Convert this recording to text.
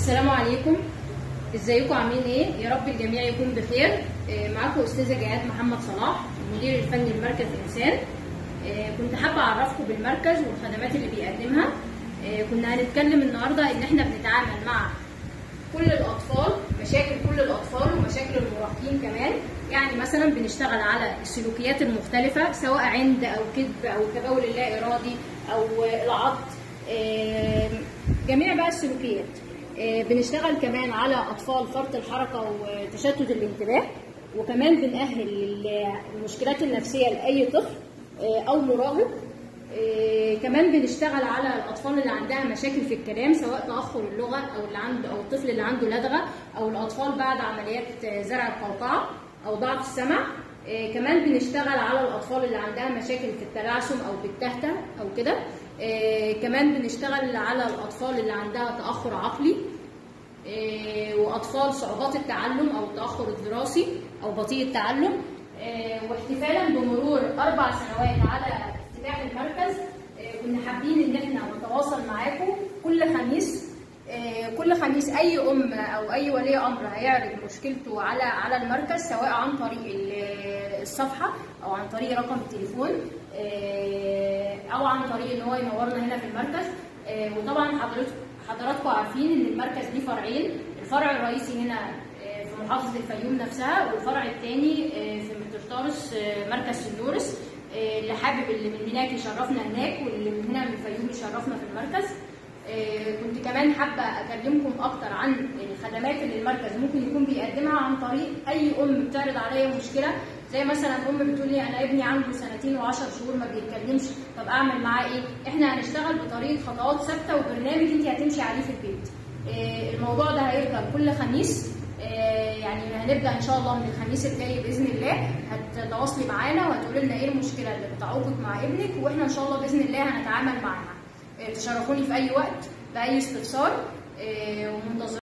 السلام عليكم ازيكم عاملين ايه يا رب الجميع يكون بخير آه، معاكم استاذه جهاد محمد صلاح المدير الفني لمركز انسان آه، كنت حابه اعرفكم بالمركز والخدمات اللي بيقدمها آه، كنا هنتكلم النهارده ان احنا بنتعامل مع كل الاطفال مشاكل كل الاطفال ومشاكل المراهقين كمان يعني مثلا بنشتغل على السلوكيات المختلفه سواء عند او كذب او تبول لا ارادي او العض آه، جميع بقى السلوكيات آه، بنشتغل كمان على اطفال فرط الحركه وتشتت الانتباه وكمان بنأهل المشكلات النفسيه لاي طفل آه، او مراهق آه، كمان بنشتغل على الاطفال اللي عندها مشاكل في الكلام سواء تاخر اللغه او اللي عنده او الطفل اللي عنده لدغه او الاطفال بعد عمليات آه، زرع القوقعه او ضعف السمع آه، كمان بنشتغل على الاطفال اللي عندها مشاكل في التلعثم او بالتهته او كده آه، كمان بنشتغل على الاطفال اللي عندها تاخر عقلي آه، واطفال صعوبات التعلم او التاخر الدراسي او بطيء التعلم آه، واحتفالا بمرور اربع سنوات على افتتاح المركز آه، كنا حابين ان احنا نتواصل معاكم كل خميس آه، كل خميس اي ام او اي ولي امر هيعرض مشكلته على على المركز سواء عن طريق ال- الصفحه او عن طريق رقم التليفون آه، او عن طريق ان هو ينورنا هنا في المركز آه، وطبعا حضرتك حضراتكم عارفين ان المركز ليه فرعين الفرع الرئيسي هنا آه، في محافظه الفيوم نفسها والفرع الثاني في مترطارس آه، مركز سندورس آه، اللي حابب اللي من هناك يشرفنا هناك واللي من هنا من الفيوم يشرفنا في المركز آه، كنت كمان حابه اكلمكم اكتر عن الخدمات اللي المركز ممكن يكون بيقدمها عن طريق اي ام بتعرض عليا مشكله زي مثلا ام بتقول لي انا ابني عنده سنتين وعشر شهور ما بيتكلمش طب اعمل معاه ايه؟ احنا هنشتغل بطريقه خطوات ثابته وبرنامج انت هتمشي عليه في البيت. آه، الموضوع ده هيبقى كل خميس آه، يعني هنبدا ان شاء الله من الخميس الجاي باذن الله هتتواصلي معانا وهتقولي لنا ايه المشكله اللي بتعوقك مع ابنك واحنا ان شاء الله باذن الله هنتعامل معاها. آه، تشرفوني في اي وقت باي استفسار آه، ومنتظر